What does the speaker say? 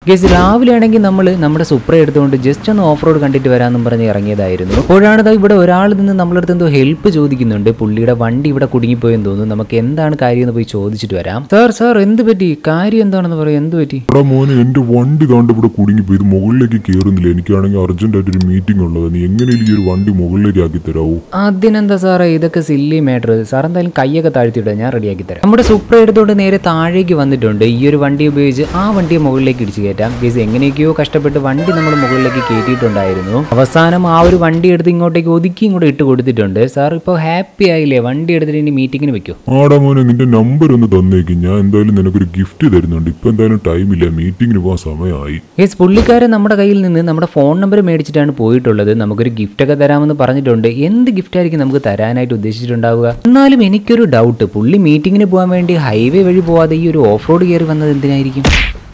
guess രാവിലെ ആണെങ്കിൽ നമ്മൾ നമ്മുടെ സുപ്ര എടുത്തുകൊണ്ട് ജസ്റ്റ് ഒന്ന് ഓഫ് റോഡ് കണ്ടിട്ട് വരാമെന്നും പറഞ്ഞ് ഇറങ്ങിയതായിരുന്നു അപ്പോഴാണ് ദാ ഇവിടെ ഒരാൾ നിന്ന് നമ്മളടുത്ത് എന്തോ ഹെൽപ്പ് ചോദിക്കുന്നുണ്ട് പുള്ളിയുടെ വണ്ടി ഇവിടെ കുടുങ്ങിപ്പോയെന്ന് തോന്നുന്നു നമുക്ക് എന്താണ് കാര്യം എന്ന് പോയി ചോദിച്ചിട്ട് വരാം സാർ സാർ എന്ത് പറ്റി കാര്യം എന്താണെന്ന് പറയും എന്ത് പറ്റി എടാ മോനെ എന്റെ വണ്ടി താണ്ട് ഇവിടെ കുടുങ്ങിപ്പോയി ഇത് മുകളിലേക്ക് കയറുന്നില്ല എനിക്കാണെങ്കിൽ അർജന്റ് ആയിട്ട് ഒരു മീറ്റിംഗ് ഉള്ളത് നീ എങ്ങനെയും ഈ ഒരു വണ്ടി മുകളിലേക്ക് ആക്കി തരാവോ അതിനെന്താ സാറേ ഇതൊക്കെ സില്ലി മാറ്റർ സാർ എന്തായാലും കൈയൊക്കെ താഴ്ത്തിയിട്ടോ ഞാൻ റെഡിയാക്കി തരാം നമ്മുടെ സുപ്ര എടുത്തോണ്ട് നേരെ താഴേക്ക് വന്നിട്ടുണ്ട് ഈ ഒരു വണ്ടി ഉപയോഗിച്ച് ആ വണ്ടിയെ മുകളിലേക്ക് ഇടിച്ചു കയറ്റാം ഗേസ് എങ്ങനെയൊക്കെയോ കഷ്ടപ്പെട്ട് വണ്ടി നമ്മൾ മുകളിലേക്ക് കയറ്റിയിട്ടുണ്ടായിരുന്നു അവസാനം ആ ഒരു വണ്ടി എടുത്ത് ഇങ്ങോട്ടേക്ക് ഒതുക്കി ഇങ്ങോട്ട് ഇട്ട് കൊടുത്തിട്ടുണ്ട് സാർ ഇപ്പോൾ ഹാപ്പി ആയില്ലേ വണ്ടി എടുത്തിട്ട് ഇനി മീറ്റിങ്ങിന് വെക്കോ ആടാ മോനെ നിന്റെ നമ്പർ ഒന്ന് തന്നേക്ക് ഞാൻ എന്തായാലും നിനക്കൊരു ഗിഫ്റ്റ് തരുന്നുണ്ട് ഇപ്പൊ എന്തായാലും ടൈമില്ല മീറ്റിംഗിന് പോകാൻ സമയമായി യെസ് പുള്ളിക്കാരൻ നമ്മുടെ കയ്യിൽ നിന്ന് നമ്മുടെ ഫോൺ നമ്പർ മേടിച്ചിട്ടാണ് പോയിട്ടുള്ളത് നമുക്കൊരു ഗിഫ്റ്റ് ഒക്കെ തരാമെന്ന് പറഞ്ഞിട്ടുണ്ട് എന്ത് ഗിഫ്റ്റ് ആയിരിക്കും നമുക്ക് തരാനായിട്ട് ഉദ്ദേശിച്ചിട്ടുണ്ടാവുക എന്നാലും എനിക്കൊരു ഡൗട്ട് പുള്ളി മീറ്റിങ്ങിന് പോകാൻ വേണ്ടി ഹൈവേ വഴി പോവാതെ ഈ ഒരു ഓഫ് റോഡ് കയറി വന്നത് എന്തിനായിരിക്കും